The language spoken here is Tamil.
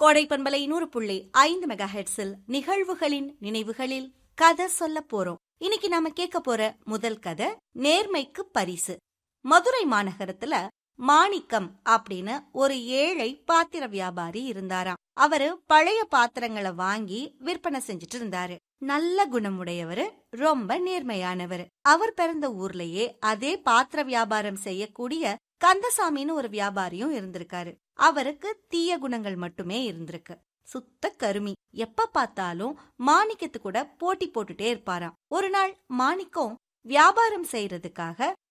கோடை பண்பலை நூறு புள்ளி ஐந்து மெகா ஹெட்ஸில் நிகழ்வுகளின் நினைவுகளில் கதை சொல்ல போறோம் இன்னைக்கு நாம கேட்க போற முதல் கதை நேர்மைக்கு பரிசு மதுரை மாநகரத்துல மாணிக்கம் அப்படின்னு ஒரு ஏழை பாத்திர வியாபாரி இருந்தாராம் அவரு பழைய பாத்திரங்களை வாங்கி விற்பனை செஞ்சுட்டு இருந்தாரு நல்ல குணமுடையவரு ரொம்ப நேர்மையானவர் அவர் பிறந்த ஊர்லயே அதே பாத்திர வியாபாரம் செய்யக்கூடிய கந்தசாமின்னு ஒரு வியாபாரியும் இருந்திருக்காரு அவருக்கு தீய குணங்கள் மட்டுமே இருந்திருக்கு சுத்த கருமி எப்ப பார்த்தாலும் மாணிக்கத்து கூட போட்டி போட்டுட்டே இருப்பாராம் ஒரு நாள் மாணிக்கம் வியாபாரம் செய்யறதுக்காக